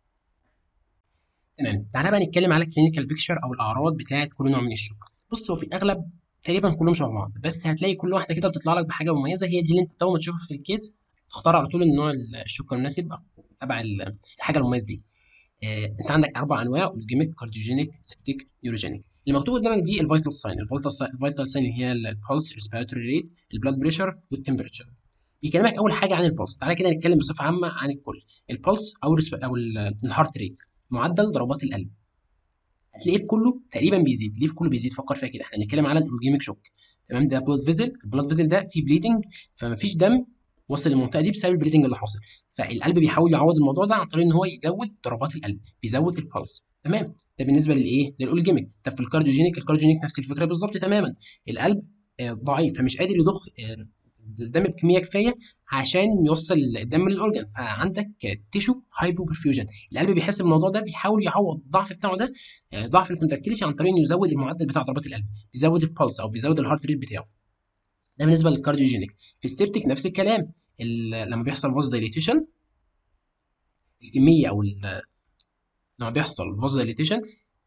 تمام تعالى بقى نتكلم على كلينيكال بيكتشر او الاعراض بتاعه كل نوع من الشوك بص هو في الاغلب تقريبا كلهم شبه بعض بس هتلاقي كل واحده كده بتطلع لك بحاجه مميزه هي دي اللي انت اول ما تشوفها في الكيس تختار على طول النوع الشوك المناسب تبع الحاجه المميزه دي آه، انت عندك اربع انواع اولجيميك كارديوجينيك سبتيك نيوروجينيك اللي مكتوب قدامك دي الفيتال ساين الفيتال ساين هي البلس ريسبيراتوري ريت البلاد بريشر والتمبريتشر بيكلمك اول حاجه عن البلس تعالى كده نتكلم بصفه عامه عن الكل البلس او او الهارت ريت معدل ضربات القلب هتلاقيه في كله تقريبا بيزيد ليه في كله بيزيد فكر فيها كده احنا بنتكلم على الاولجيميك شوك تمام ده بلاد فيزل البلاد فيزل ده فيه بليدنج فمفيش دم وصل للمنطقه دي بسبب البليدنج اللي حاصل فالقلب بيحاول يعوض الموضوع ده عن طريق ان هو يزود ضربات القلب بيزود البلس تمام ده بالنسبه للايه للاولجيميك طب في الكارديوجينيك الكارديوجينيك نفس الفكره بالظبط تماما القلب ضعيف فمش قادر يضخ الدم بكميه كفايه عشان يوصل الدم للاورجن فعندك تيشو هايبو برفيوجن القلب بيحس بالموضوع ده بيحاول يعوض الضعف بتاعه ده ضعف الكونتراكتيليتي عن طريق انه يزود المعدل بتاع ضربات القلب بيزود البلس او بيزود الهارت ريت بتاعه ده بالنسبه للكارديوجينيك في السيبتيك نفس الكلام لما بيحصل فاز دايليتيشن الكميه او لما بيحصل فاز دايليتيشن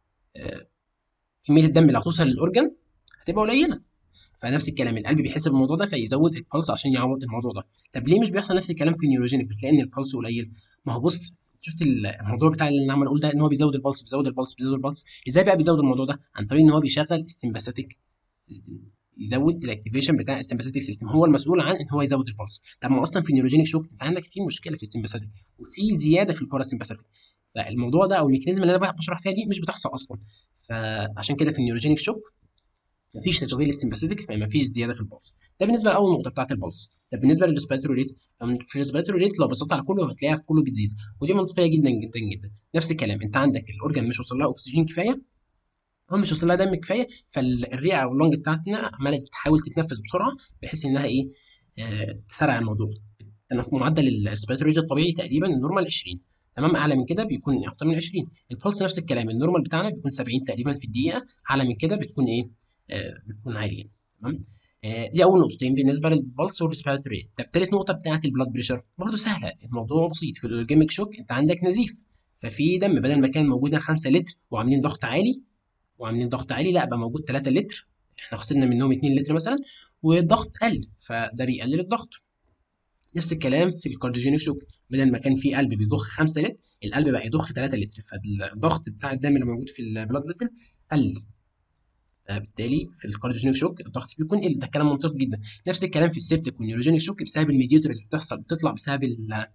كميه الدم اللي هتوصل للاورجن هتبقى قليله فنفس الكلام القلب بيحس بالموضوع ده فيزود البلس عشان يعوض الموضوع ده طب ليه مش بيحصل نفس الكلام في النيوروجينيك بتلاقي ان البلس قليل ما هو بص شفت الموضوع بتاع اللي انا عمال اقول ده ان هو بيزود البلس بيزود البلس بيزود البلس ازاي بقى بيزود الموضوع ده عن طريق ان هو بيشغل السمباثيك سيستم يزود الاكتيفيشن بتاع السمباثيك سيستم هو المسؤول عن ان هو يزود البلس طب ما اصلا في النيوروجينيك شوك انت عندك في مشكله في السمباثيك وفي زياده في الباراسمباثيك فالموضوع ده او الميكانيزم اللي انا بشرح فيها دي مش بتحصل اصلا فعشان كده في النيوروجينيك شوك مفيش تشغيل السمباثيك فمفيش زياده في البلس ده بالنسبه لاول نقطه بتاعت البلس طب بالنسبه للريسبيراتوري ريت في الريسبيراتوري ريت لو بصيت على كله هتلاقيها في كله بتزيد ودي منطقيه جدا جدا جدا نفس الكلام انت عندك الاورجن مش وصل لها اكسجين كفايه هو مش وصل لها دم كفايه فالرئه او اللنج بتاعتنا عماله تحاول تتنفس بسرعه بحيث انها ايه آه تسرع الموضوع معدل الريسبيراتوري ريت الطبيعي تقريبا النورمال 20 تمام اعلى من كده بيكون اكتر من 20 البلس نفس الكلام النورمال بتاعنا بيكون 70 تقريبا في الدقيقه اعلى من كده بتكون ايه آه بتكون عاليه تمام آه دي اول نقطتين بالنسبه للبلس والريسبيراتوري ريت طب ثالث نقطه بتاعت البلاد بريشر برضه سهله الموضوع بسيط في الاورجيميك شوك انت عندك نزيف ففي دم بدل ما كان موجود 5 لتر وعاملين ضغط عالي وعاملين ضغط عالي لا بقى موجود 3 لتر احنا خسرنا منهم 2 لتر مثلا والضغط قل فده بيقلل الضغط نفس الكلام في الكارديوجينيك شوك بدل ما كان في قلب بيضخ 5 لتر القلب بقى يضخ 3 لتر فالضغط بتاع الدم اللي موجود في البلاد فيسل قل بالتالي في الكارديوجينيك شوك الضغط بيكون قل ده كلام منطقي جدا نفس الكلام في السيبتيك والنيوروجينيك شوك بسبب الميديتور اللي بتحصل بتطلع بسبب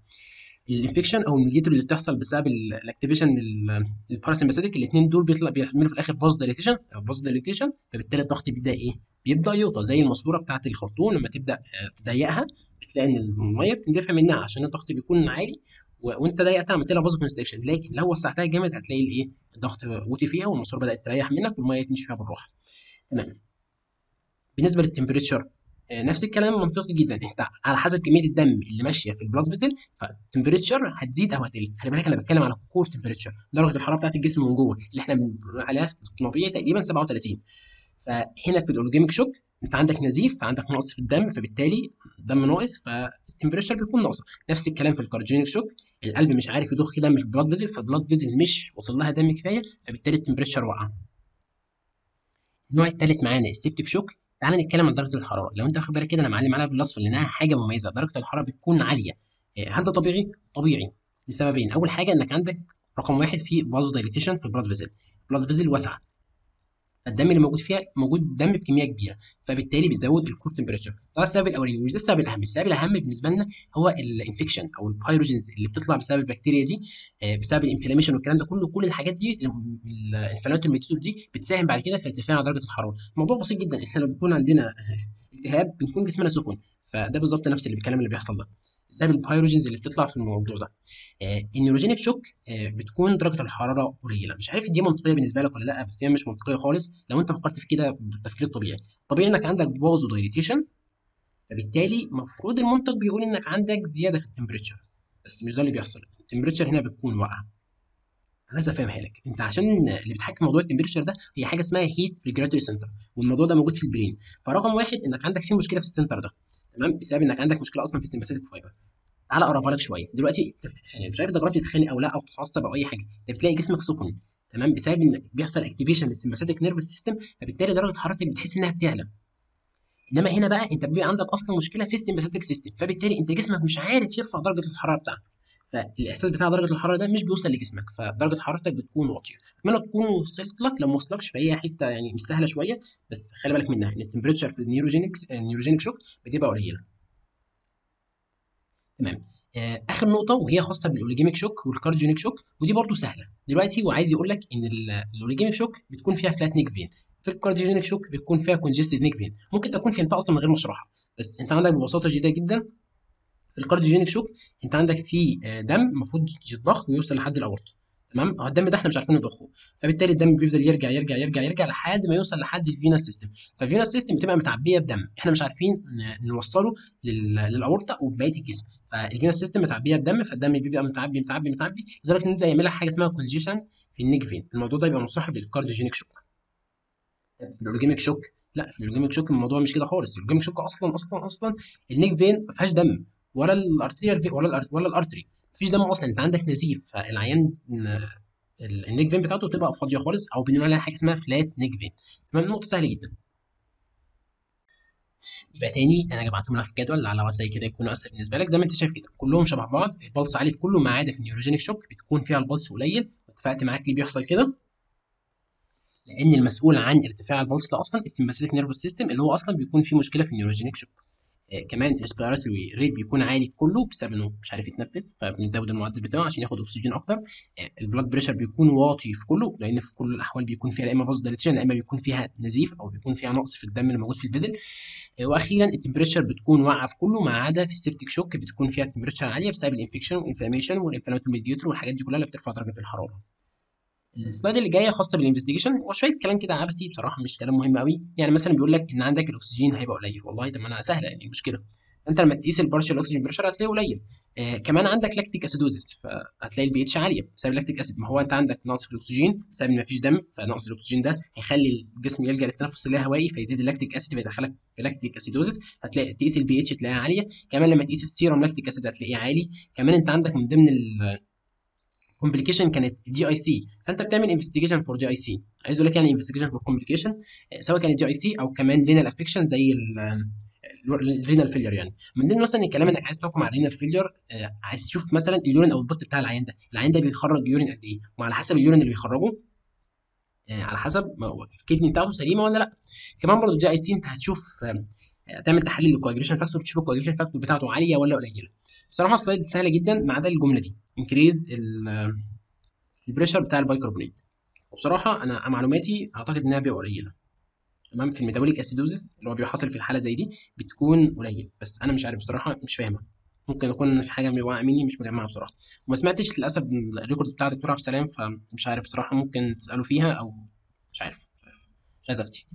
الانفكشن او الميديتور اللي بتحصل بسبب الاكتيفيشن الباراسمباثيك الاثنين دول بيطلع بيعملوا في الاخر فاز دايليتيشن او فاز دايليتيشن فبالتالي الضغط بيبدا ايه؟ بيبدا يوطى زي الماسوره بتاعه الخرطوم لما تبدا تضيقها بتلاقي ان الميه بتندفع منها عشان الضغط بيكون عالي وانت ضيقتها عملت لها فاز كونستريكشن لكن لو وسعتها جامد هتلاقي الايه؟ الضغط وطي فيها والماسوره بدات تريح منك والميه تمشي فيها بالراحه. تمام. بالنسبه للتمبريتشر نفس الكلام منطقي جدا انت على حسب كميه الدم اللي ماشيه في البلاد فيزل فالتمبريتشر هتزيد او هتقل خلي بالك انا بتكلم على كور تمبريتشر درجه الحراره بتاعت الجسم من جوه اللي احنا بنقول عليها في الطبيعي تقريبا 37 فهنا في الاورجيميك شوك انت عندك نزيف فعندك نقص في الدم فبالتالي الدم ناقص فالتمبريتشر بيكون ناقصه نفس الكلام في الكارديوجينيك شوك القلب مش عارف يضخ دم في البلاد فيزل فالبلاد فيزل مش وصل لها دم كفايه فبالتالي التمبريتشر وقع النوع الثالث معانا السيبتيك شوك تعال نتكلم عن درجه الحراره لو انت واخد بالك كده انا معلم عليها بالاصفر لانها حاجه مميزه درجه الحراره بتكون عاليه هل ده طبيعي طبيعي لسببين اول حاجه انك عندك رقم واحد في فازو دايليتيشن في البلاد فيزل البلاد فيزل واسعه فالدم اللي موجود فيها موجود دم بكميه كبيره فبالتالي بيزود الكور تمبريتشر ده السبب الاولاني ومش ده السبب الاهم السبب الاهم بالنسبه لنا هو الانفكشن او البايروجينز اللي بتطلع بسبب البكتيريا دي بسبب الانفلاميشن والكلام ده كله كل الحاجات دي الانفلاماتوري ميتود دي بتساهم بعد كده في ارتفاع درجه الحراره الموضوع بسيط جدا احنا لو بيكون عندنا التهاب بنكون جسمنا سخن فده بالظبط نفس اللي الكلام اللي بيحصل ده بسبب البايروجينز اللي بتطلع في الموضوع ده آه النيوروجينيك شوك آه بتكون درجه الحراره قليله مش عارف دي منطقيه بالنسبه لك ولا لا بس هي مش منطقيه خالص لو انت فكرت في كده بالتفكير الطبيعي طبيعي انك عندك فازو دايليتيشن فبالتالي المفروض المنطق بيقول انك عندك زياده في التمبريتشر بس مش ده اللي بيحصل التمبريتشر هنا بتكون واقعه انا لسه فاهمها لك انت عشان اللي بيتحكم في موضوع التمبريتشر ده هي حاجه اسمها هيت ريجولاتوري سنتر والموضوع ده موجود في البرين فرقم واحد انك عندك في مشكله في السنتر ده تمام بسبب انك عندك مشكله اصلا في السمباثيك فايبر تعالى اقربها لك شويه دلوقتي يعني مش عارف انت جربت تتخانق او لا او تتعصب او اي حاجه انت بتلاقي جسمك سخن تمام بسبب ان بيحصل اكتيفيشن للسمباثيك نيرفس سيستم فبالتالي درجه حرارتك بتحس انها بتعلى انما هنا بقى انت بيبقى عندك اصلا مشكله في السمباثيك سيستم فبالتالي انت جسمك مش عارف يرفع درجه الحراره بتاعتك فالاحساس بتاع درجه الحراره ده مش بيوصل لجسمك فدرجه حرارتك بتكون واطيه اتمنى تكون وصلت لك لو ما وصلكش فهي حته يعني مش سهله شويه بس خلي بالك منها ان التمبريتشر في النيوروجينيك النيوروجينيك شوك بتبقى قليله تمام اخر نقطه وهي خاصه بالاوليجيميك شوك والكارديونيك شوك ودي برده سهله دلوقتي وعايز يقول لك ان الاوليجيميك شوك بتكون فيها فلات نيك فين في الكارديوجينيك شوك بتكون فيها كونجستد نيك فين ممكن تكون فهمتها اصلا من غير ما اشرحها بس انت عندك ببساطه شديده جدا في الكارديوجينيك شوك انت عندك فيه دم المفروض يتضخ ويوصل لحد الاورطه تمام الدم ده احنا مش عارفين نضخه فبالتالي الدم بيفضل يرجع يرجع يرجع يرجع لحد ما يوصل لحد الفينس سيستم فالفينس سيستم بتبقى متعبيه بدم احنا مش عارفين نوصله للاورطه وبقيه الجسم فالفينس سيستم متعبيه بدم فالدم بيبقى متعبي متعبي متعبي لدرجه ان يبدا يعمل لك حاجه اسمها كونجيشن في النيك فين الموضوع ده يبقى مصاحب للكارديوجينيك شوك في الاورجيميك شوك لا في الاورجيميك شوك الموضوع مش كده خالص الاورجيميك شوك اصلا اصلا اصلا النيك فين ما فيهاش دم ولا الارتيريال ولا الأر... ولا الارتري مفيش دم اصلا انت عندك نزيف فالعيان النيك فين بتاعته بتبقى فاضيه خالص او بنقول عليها حاجه اسمها فلات نيك فين تمام نقطه سهله جدا يبقى تاني انا جمعتهم لك في جدول على وسائل كده يكونوا اسهل بالنسبه لك زي ما انت شايف كده كلهم شبه بعض البلس عالي في كله ما عدا في النيوروجينيك شوك بتكون فيها البلس قليل اتفقت معاك ليه بيحصل كده لان المسؤول عن ارتفاع البلس ده اصلا السمباثيك نيرفس سيستم اللي هو اصلا بيكون فيه مشكله في النيوروجينيك شوك آه، كمان الريسبيراتوري ريت بيكون عالي في كله بسبب انه مش عارف يتنفس فبنزود المعدل بتاعه عشان ياخد اكسجين اكتر آه، البلاد بريشر بيكون واطي في كله لان في كل الاحوال بيكون فيها يا اما فاز دايليتيشن يا اما بيكون فيها نزيف او بيكون فيها نقص في الدم اللي موجود في الفيزل آه، واخيرا التمبريتشر بتكون واقعه في كله ما عدا في السيبتيك شوك بتكون فيها التمبريتشر عاليه بسبب الانفكشن والانفلاميشن والانفلاماتوري ميديتور والحاجات دي كلها اللي بترفع درجه الحراره السلايد اللي جايه خاصه بالانفستيجيشن هو شويه كلام كده عبثي بصراحه مش كلام مهم قوي يعني مثلا بيقول لك ان عندك الاكسجين هيبقى قليل والله طب ما انا سهله يعني المشكله انت لما تقيس البارشال اوكسجين بريشر هتلاقيه قليل آه كمان عندك لاكتيك اسيدوزس فهتلاقي البي اتش عاليه بسبب اللاكتيك اسيد ما هو انت عندك نقص في الاكسجين بسبب ان ما فيش دم فنقص الاكسجين ده هيخلي الجسم يلجا للتنفس اللاهوائي فيزيد اللاكتيك اسيد فيدخلك في لاكتيك اسيدوزس فتلاقي تقيس البي اتش تلاقيها عاليه كمان لما تقيس السيروم لاكتيك اسيد هتلاقيه عالي كمان انت عندك من ضمن ال كومبليكيشن كانت دي اي سي فانت بتعمل انفستيجيشن فور دي اي سي عايز اقول لك يعني انفستيجيشن فور كومبليكيشن سواء كانت دي اي سي او كمان رينال افكشن زي الرينال فيلير يعني من ضمن مثلا الكلام انك عايز تحكم على الرينال فيلير عايز تشوف مثلا اليورين او البوت بتاع العيان ده العيان ده بيخرج يورين قد ايه وعلى حسب اليورين اللي بيخرجه آه، على حسب ما هو الكدني بتاعته سليمه ولا لا كمان برضه دي اي سي انت هتشوف آه، هتعمل تحليل للكواجريشن فاكتور تشوف الكواجريشن فاكتور بتاعته عاليه ولا قليله بصراحه سلايد سهله جدا ما عدا الجمله دي انكريز البريشر بتاع البايكربونات وبصراحه انا معلوماتي اعتقد انها بيبقى قليله تمام في الميتابوليك اسيدوزس اللي هو بيبقى حاصل في الحاله زي دي بتكون قليل بس انا مش عارف بصراحه مش فاهمها ممكن اكون في حاجه واقعه مني مش مجمعها بصراحه وما سمعتش للاسف الريكورد بتاع دكتور عبد السلام فمش عارف بصراحه ممكن تسالوا فيها او مش عارف مش عايز افتي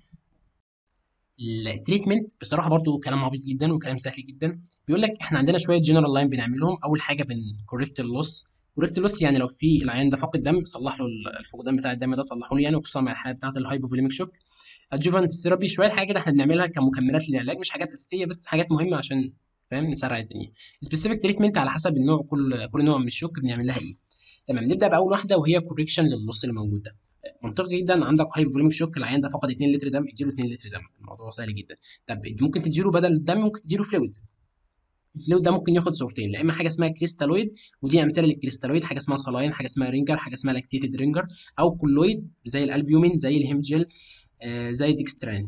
التريتمنت بصراحه برضو كلام عبيط جدا وكلام سهل جدا بيقول لك احنا عندنا شويه جنرال لاين بنعملهم اول حاجه بنكوريكت اللوس كوريكت لوس يعني لو في العيان ده فاقد دم صلح له الفقدان بتاع الدم ده صلحه له يعني وخصوصا مع الحاله بتاعه الهايبوفوليميك شوك ادجوفانت ثيرابي شويه حاجه كده احنا بنعملها كمكملات للعلاج مش حاجات اساسيه بس حاجات مهمه عشان فاهم نسرع الدنيا سبيسيفيك تريتمنت على حسب النوع كل كل نوع من الشوك بنعمل لها ايه تمام نبدا باول واحده وهي كوريكشن للنص اللي موجود ده منطقي جدا عندك هايبوفوليميك شوك العيان ده فقد 2 لتر دم اديله 2 لتر دم الموضوع سهل جدا طب ممكن تديله بدل الدم ممكن تديله فلويد الفلويد ده ممكن ياخد صورتين لا اما حاجه اسمها كريستالويد ودي امثله للكريستالويد حاجه اسمها صلاين حاجه اسمها رينجر حاجه اسمها لاكتيتد رينجر او كولويد زي الالبيومين زي الهيمجل آه زي الديكستران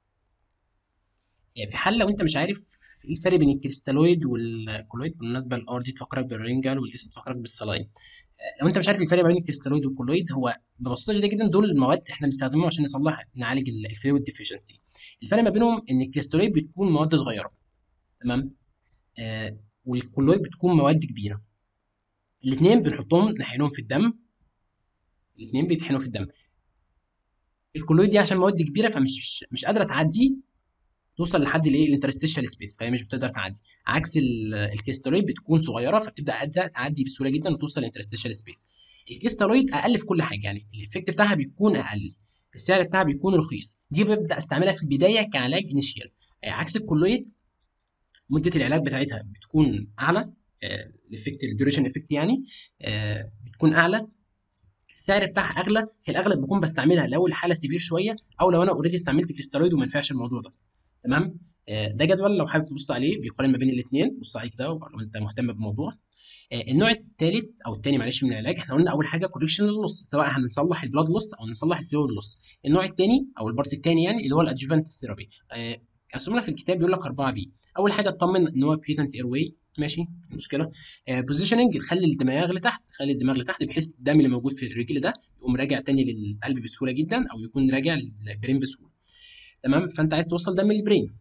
يعني في حال لو انت مش عارف ايه الفرق بين الكريستالويد والكولويد بالمناسبه الار دي تفكرك بالرينجر والاس تفكرك بالصلاين لو انت مش عارف الفرق بين الكريستالويد والكولويد هو ببساطه شديده جدا دول المواد احنا بنستخدمهم عشان نصلح نعالج الفلويد ديفيشنسي الفرق ما بينهم ان الكريستالويد بتكون مواد صغيره تمام آه والكولويد بتكون مواد كبيره الاثنين بنحطهم نحقنهم في الدم الاثنين بيتحقنوا في الدم الكولويد دي عشان مواد كبيره فمش مش قادره تعدي توصل لحد الايه الانترستيشال سبيس فهي مش بتقدر تعدي عكس الكريستالويد بتكون صغيره فبتبدا قادره تعدي بسهوله جدا وتوصل للانترستيشال سبيس الكريستالويد اقل في كل حاجه يعني الايفكت بتاعها بيكون اقل السعر بتاعها بيكون رخيص دي ببدا استعملها في البدايه كعلاج انيشيال عكس الكولويد مده العلاج بتاعتها بتكون اعلى الايفكت الديوريشن افكت يعني آه بتكون اعلى السعر بتاعها اغلى في الاغلب بكون بستعملها لو الحاله سيفير شويه او لو انا اوريدي استعملت كريستالويد وما نفعش الموضوع ده تمام آه ده جدول لو حابب تبص عليه بيقارن ما بين الاثنين بص عليه كده لو انت مهتم بالموضوع آه النوع الثالث او الثاني معلش من العلاج احنا قلنا اول حاجه كوريكشن للنص سواء هنصلح البلاد لوس او نصلح الفلويد لوس النوع الثاني او البارت الثاني يعني اللي هو الادجوفانت ثيرابي آه قسمنا في الكتاب بيقول لك 4 بي اول حاجه اطمن ان هو بيتنت اير واي ماشي مشكله بوزيشننج تخلي الدماغ لتحت تخلي الدماغ لتحت بحيث الدم اللي موجود في الرجل ده يقوم راجع تاني للقلب بسهوله جدا او يكون راجع للبرين بسهوله تمام فانت عايز توصل دم للبرين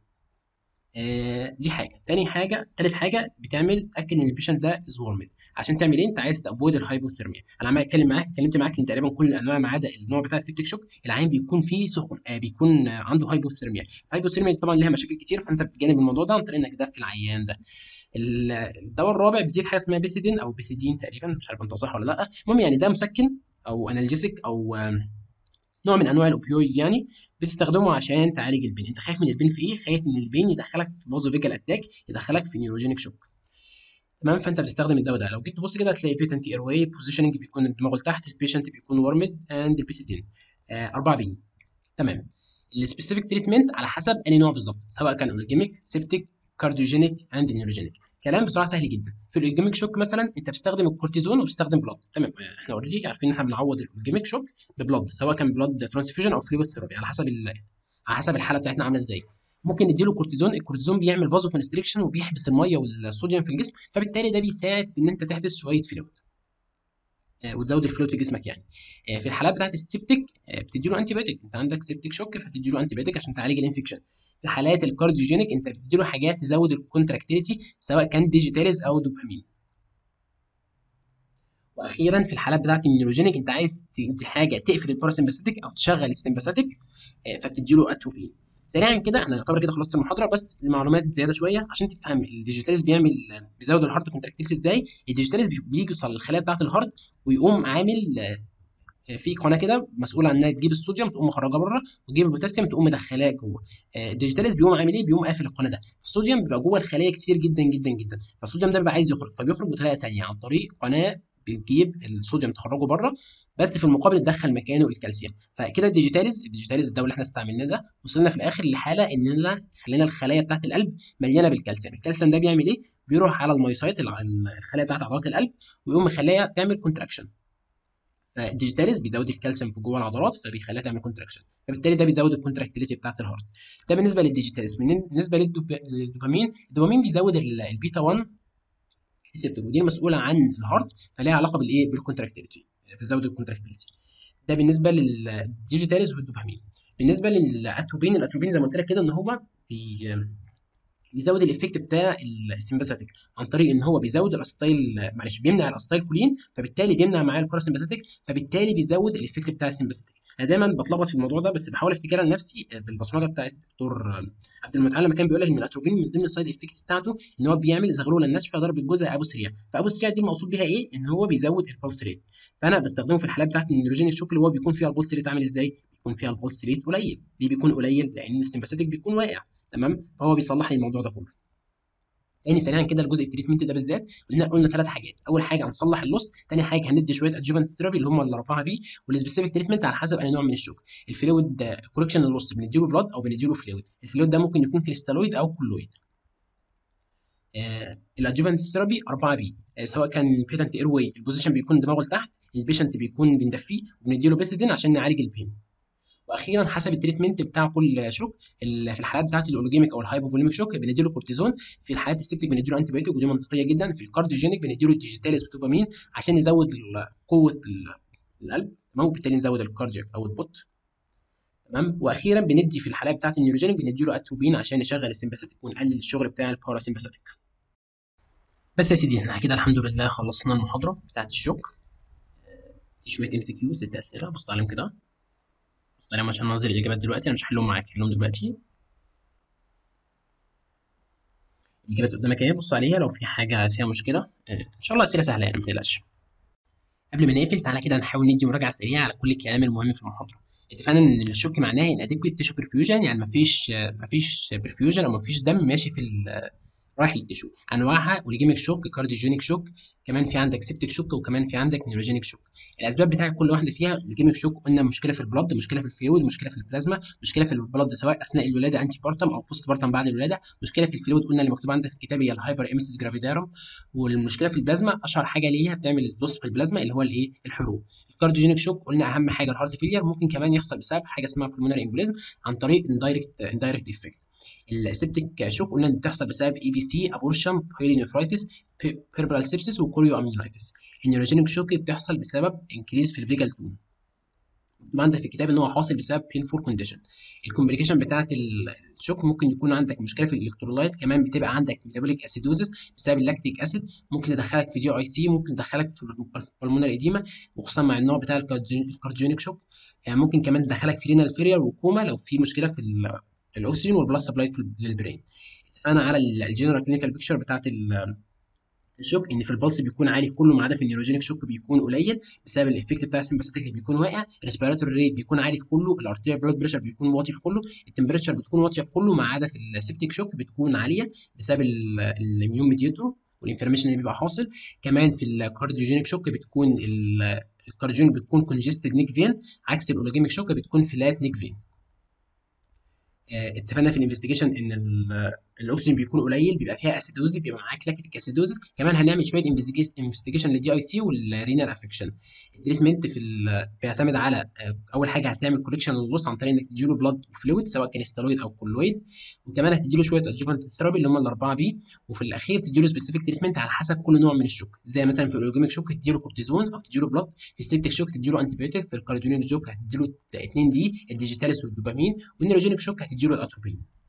آه دي حاجه تاني حاجه تالت حاجه بتعمل تاكد ان البيشنت ده از وورمد عشان تعمل ايه انت عايز تافويد الهايبوثيرميا انا عمال اتكلم معاك اتكلمت معاك ان تقريبا كل الانواع ما عدا النوع بتاع السيبتيك شوك العين بيكون فيه سخن آه بيكون آه عنده هايبوثيرميا الهايبوثيرميا طبعا ليها مشاكل كتير فانت بتتجنب الموضوع ده عن طريق انك تدفي العيان ده الدواء الرابع بيديك حاجه اسمها بيثيدين او بيثيدين تقريبا مش عارف انت صح ولا لا المهم يعني ده مسكن او انالجيسيك او نوع من انواع الاوبيويد يعني بتستخدمه عشان تعالج البين انت خايف من البين في ايه خايف ان البين يدخلك في بازوفيجال اتاك يدخلك في نيوروجينيك شوك تمام فانت بتستخدم الدواء ده لو جيت تبص كده هتلاقي بيتنت اير واي بوزيشننج بيكون الدماغ لتحت البيشنت بيكون ورمد اند البيتيدين 4 بي تمام السبيسيفيك تريتمنت على حسب انهي نوع بالظبط سواء كان اورجيميك سيبتيك كارديوجينيك اند نيوروجينيك كلام بصراحه سهل جدا في الاورجيميك شوك مثلا انت بتستخدم الكورتيزون وبتستخدم بلاد تمام احنا اوريدي عارفين ان احنا بنعوض الاورجيميك شوك ببلاد سواء كان بلاد ترانسفيوجن او فلويد ثيرابي على حسب على حسب الحاله بتاعتنا عامله ازاي ممكن نديله كورتيزون الكورتيزون بيعمل فازو كونستريكشن وبيحبس الميه والصوديوم في الجسم فبالتالي ده بيساعد في ان انت تحبس شويه فلويد آه، وتزود الفلويد في جسمك يعني آه، في الحالات بتاعت السيبتيك آه، بتديله انتي بايوتيك انت عندك سيبتيك شوك فتديله انتي بايوتيك عشان تعالج الانفكشن في حالات الكارديوجينيك انت بتديله حاجات تزود الكونتراكتيليتي سواء كان ديجيتاليز او دوبامين واخيرا في الحالات بتاعت النيوروجينيك انت عايز تدي حاجه تقفل الباراسمباثيك او تشغل السمباثيك فبتديله اتروبين سريعا كده احنا يعتبر كده خلصت المحاضره بس المعلومات زياده شويه عشان تفهم الديجيتاليز بيعمل بيزود الهارت كونتراكتيلتي ازاي الديجيتاليز بيجي يوصل للخلايا بتاعه الهارت ويقوم عامل آه، في قناه كده مسؤوله عن انها تجيب الصوديوم تقوم مخرجاه بره وتجيب البوتاسيوم تقوم مدخلاه جوه آه، الديجيتاليز بيقوم عامل ايه بيقوم قافل القناه ده فالصوديوم بيبقى جوه الخلايا كتير جدا جدا جدا فالصوديوم ده بيبقى عايز يخرج فبيخرج بطريقه ثانيه عن طريق قناه بتجيب الصوديوم تخرجه بره بس في المقابل تدخل مكانه الكالسيوم فكده الديجيتاليز الديجيتاليز الدواء اللي احنا استعملناه ده وصلنا في الاخر لحاله اننا خلينا الخلايا بتاعت القلب مليانه بالكالسيوم الكالسيوم ده بيعمل ايه بيروح على الميوسايت الخلايا بتاعت عضلات القلب ويقوم مخليها تعمل كونتراكشن فالديجيتاليز بيزود الكالسيوم في جوه العضلات فبيخليها تعمل كونتراكشن فبالتالي ده بيزود الكونتراكتيليتي بتاعت الهارت ده بالنسبه للديجيتاليز بالنسبه للدوبامين الدوبامين بيزود البيتا 1 ريسبتور ودي المسؤوله عن الهارت فليها علاقه بالايه بالكونتراكتيليتي بتزود الكونتراكتيليتي ده بالنسبه للديجيتاليز والدوبامين بالنسبه للاتروبين الاتروبين زي ما قلت لك كده ان هو بي بيزود الايفكت بتاع السمباثيك عن طريق ان هو بيزود الاستايل معلش بيمنع الاستايل كولين فبالتالي بيمنع معاه الباراسمباثيك فبالتالي بيزود الايفكت بتاع السمباثيك انا دايما بتلخبط في الموضوع ده بس بحاول افتكرها لنفسي بالبصمجه بتاعت الدكتور عبد المتعال لما كان بيقول لك ان الاتروبين من ضمن السايد افكت بتاعته ان هو بيعمل زغلوله الناشفه ضرب الجزء ابو سريع فابو سريع دي المقصود بيها ايه ان هو بيزود البلس ريت فانا بستخدمه في الحالات بتاعت النيوروجين الشوك اللي هو بيكون فيها البلس ريت عامل ازاي بيكون فيها البلس ريت قليل ليه بيكون قليل لان السمباثيك بيكون واقع تمام فهو بيصلح لي الموضوع ده كله تاني سريعا كده الجزء التريتمنت ده بالذات قلنا قلنا ثلاث حاجات اول حاجه هنصلح اللص تاني حاجه هندي شويه ادجوفنت ثيرابي اللي هم الاربعه بي والسبيسيفيك تريتمنت على حسب اي نوع من الشوك الفلويد كوركشن اللص بنديله بلاد او بنديله فلويد الفلويد ده ممكن يكون كريستالويد او كولويد آه الادجوفنت ثيرابي 4 بي آه سواء كان بيتنت اير واي البوزيشن بيكون دماغه لتحت البيشنت بيكون بندفيه وبنديله بيثيدين عشان نعالج البين واخيرا حسب التريتمنت بتاع كل شوك في الحالات بتاعت الاولوجيميك او الهايبوفوليميك شوك بنديله كورتيزون في الحالات السيبتيك بنديله انتي بايوتيك ودي منطقيه جدا في الكارديوجينيك بنديله الديجيتاليز بتوبامين عشان نزود قوه القلب تمام وبالتالي نزود الكاردياك او البوت تمام واخيرا بندي في الحالات بتاعت النيوروجينيك بنديله اتروبين عشان نشغل السمباثيك ونقلل الشغل بتاع الباراسمباثيك بس يا سيدي احنا كده الحمد لله خلصنا المحاضره بتاعت الشوك شويه ام سي كيو ست اسئله بص عليهم كده بص عليهم عشان انزل الاجابات دلوقتي انا مش هحلهم معاك هحلهم دلوقتي الاجابات قدامك اهي بص عليها لو في حاجه فيها مشكله ان شاء الله اسئله سهله يعني ما تقلقش قبل ما نقفل تعالى كده نحاول ندي مراجعه سريعه على كل الكلام المهم في المحاضره اتفقنا ان الشوك معناه ان اديكويت تيشو برفيوجن يعني مفيش مفيش برفيوجن او مفيش دم ماشي في رايح للتيشو انواعها اوليجيميك شوك كارديوجينيك شوك كمان في عندك سيبتيك شوك وكمان في عندك نيوروجينيك شوك الاسباب بتاعت كل واحده فيها الاوليجيميك شوك قلنا مشكله في البلد مشكله في الفلويد مشكله في البلازما مشكله في البلد سواء اثناء الولاده انتي بارتم او بوست بارتم بعد الولاده مشكله في الفلويد قلنا اللي مكتوب عندك في الكتاب هي الهايبر امسيس جرافيدارم والمشكله في البلازما اشهر حاجه ليها بتعمل لص في البلازما اللي هو الايه الحروق الكارديوجينيك شوك قلنا اهم حاجه الهارت فيلير ممكن كمان يحصل بسبب حاجه اسمها بلمونري امبوليزم عن طريق اندايركت اندايركت افكت السبتيك شوك قلنا ان بتحصل بسبب اي بي سي ابورشن بيرينيفرايتس بيربرال سيبسيس وكوريو اميونايتس النيوروجينيك شوك بتحصل بسبب انكريز في الفيجال تون ما عندك في الكتاب ان هو حاصل بسبب بينفول كونديشن الكومبليكيشن بتاعت الشوك ممكن يكون عندك مشكله في الالكترولايت كمان بتبقى عندك ميتابوليك اسيدوزس بسبب اللاكتيك اسيد ممكن تدخلك في دي اي سي ممكن تدخلك في البلمونري اديما وخصوصا مع النوع بتاع الكارديونيك شوك يعني ممكن كمان تدخلك في رينال فيرير وكوما لو في مشكله في الاكسجين والبلس سبلاي للبرين اتفقنا على الجنرال كلينيكال بيكتشر بتاعت الشوك ان في البلس بيكون عالي في كله ما عدا في النيوروجينيك شوك بيكون قليل بسبب الايفكت بتاع السمباثيك اللي بيكون واقع الريسبيراتوري ريت بيكون عالي في كله الارتيريال بلاد بريشر بيكون واطي في كله التمبريتشر بتكون واطيه في كله ما عدا في السيبتيك شوك بتكون عاليه بسبب الاميون ميديتور والانفلاميشن اللي بيبقى حاصل كمان في الكارديوجينيك شوك بتكون الكارديوجينيك بتكون كونجستد نيك فين عكس الاولوجيميك شوك بتكون فلات نيك فين اتفقنا في الانفستيجيشن ان الاكسجين بيكون قليل بيبقى فيها اسيدوز بيبقى معاك لاكتيك اسيدوز كمان هنعمل شويه انفستيجيشن للدي اي سي والرينال افكشن التريتمنت في بيعتمد على اول حاجه هتعمل كوريكشن للوس عن طريق انك تديله بلاد وفلويد سواء كان ستيرويد او كولويد وكمان هتديله شويه ادجوفنت ثيرابي اللي هم الاربعه بي وفي الاخير تديله سبيسيفيك تريتمنت على حسب كل نوع من الشوك زي مثلا في الاورجيميك شوك تديله كورتيزون او تديله بلاد في السيبتيك شوك تديله انتي بيوتيك في الكارديونيك شوك هتديله 2 دي الديجيتاليس والدوبامين والنيروجينيك شوك هتديله الاتروبين